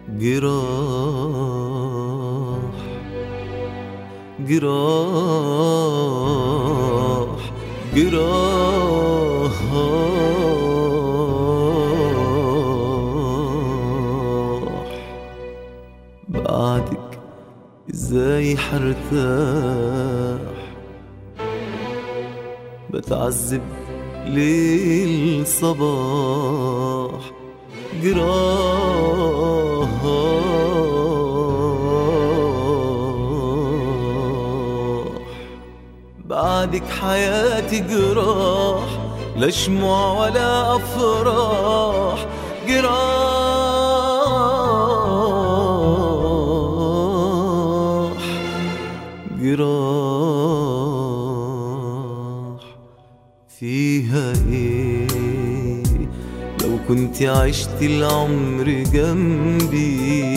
جراح جراح جراح بعدك ازاي حرتاح بتعذب ليل صباح جراح بعدك حياتي جراح لا شموع ولا أفراح جراح جراح فيها ايه لو كنت عشت العمر جنبي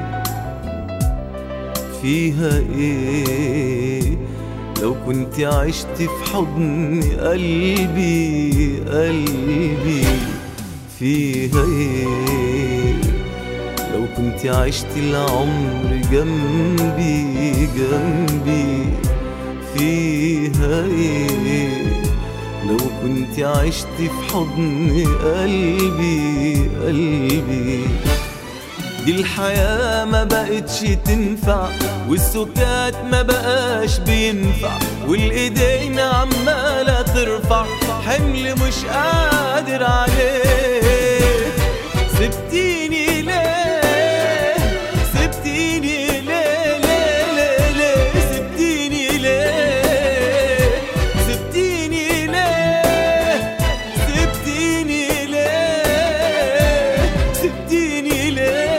فيها ايه لو كنت عشت في حضن قلبي قلبي فيها ايه لو كنت عشت العمر جنبي جنبي فيها ايه لو كنت عشت في حضن قلبي قلبي دي الحياة ما بقتش تنفع والسكات ما بقاش بينفع والايدين عمالة ترفع حمل مش قادر عليه سبتيني ليه سبتيني ليه ليه ليه ليه سبتيني ليه سبتيني ليه سبتيني ليه سبتيني ليه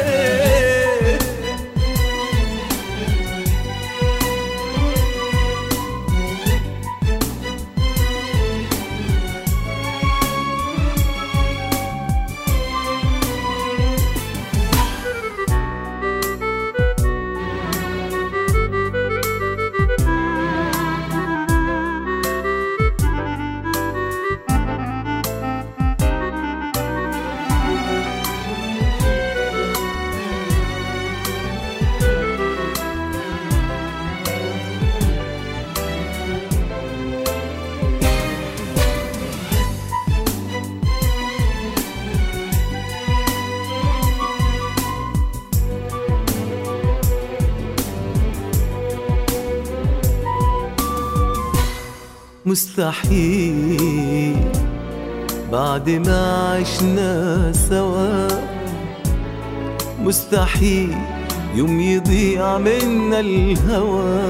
مستحيل بعد ما عشنا سوا مستحيل يوم يضيع منا الهوى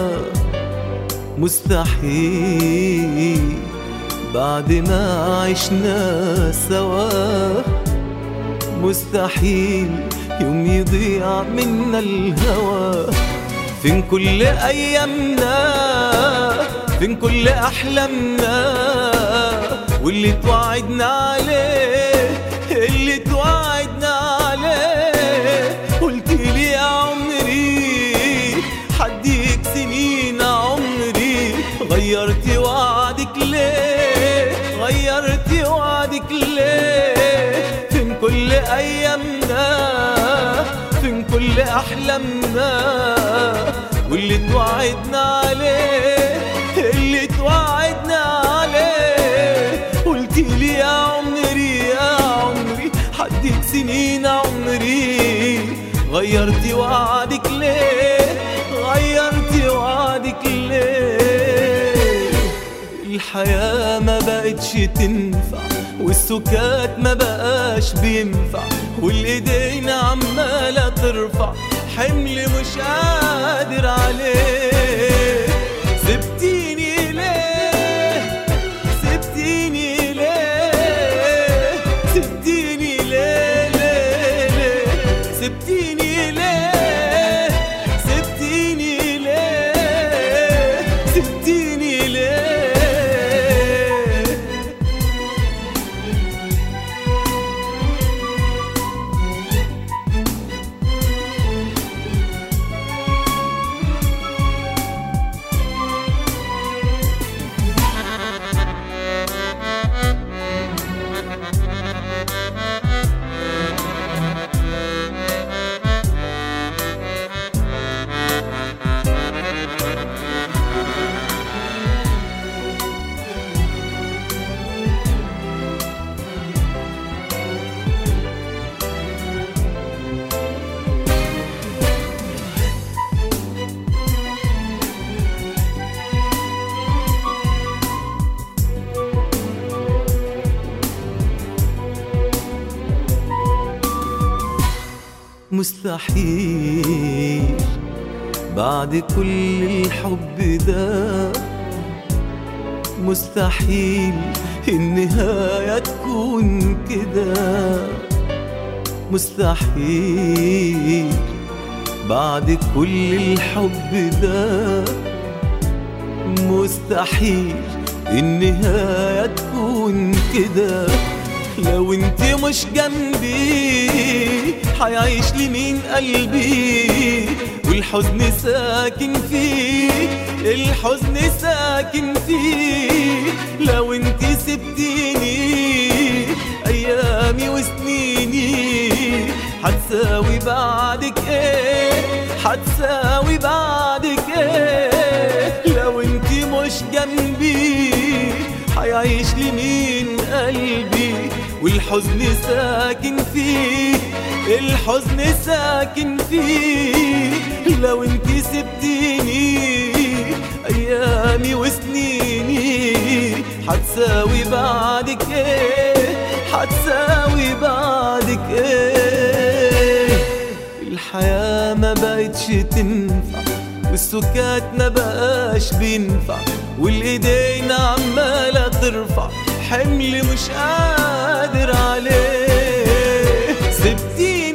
مستحيل بعد ما عشنا سوا مستحيل يوم يضيع منا الهوى فين كل ايامنا فين كل احلامنا واللي توعدنا عليه اللي توعدنا عليه قلت لي يا عمري حديك سنين عمري غيرت وعدك ليه غيرت وعدك ليه فين كل ايامنا فين كل احلامنا واللي توعدنا عليه اللي توعدنا عليه قلت لي يا عمري يا عمري حديك سنين عمري غيرت وعدك ليه غيرت وعدك ليه الحياة ما بقتش تنفع والسكات ما بقاش بينفع والايدين عمالة ترفع حمل مش قادر عليه سبتيني ليه سبتيني ليه سبتيني ليه ليه ليه سبتيني ليه سبتيني ليه سبتيني ليه مستحيل بعد كل الحب ده مستحيل النهاية تكون كده مستحيل بعد كل الحب ده مستحيل النهاية تكون كده لو انت مش جنبي حيعيش لمين قلبي والحزن ساكن فيه الحزن ساكن فيه لو انت سبتيني ايامي وسنيني هتساوي بعدك ايه هتساوي بعدك ايه لو انت مش جنبي حيعيش لمين قلبي والحزن ساكن فيه الحزن ساكن فيه لو انت سبتيني ايامي وسنيني هتساوي بعدك ايه هتساوي بعدك ايه الحياة ما بقتش تنفع والسكات ما بقاش بينفع والايدين عمالة ترفع حمل مش قادر عليه سبتيني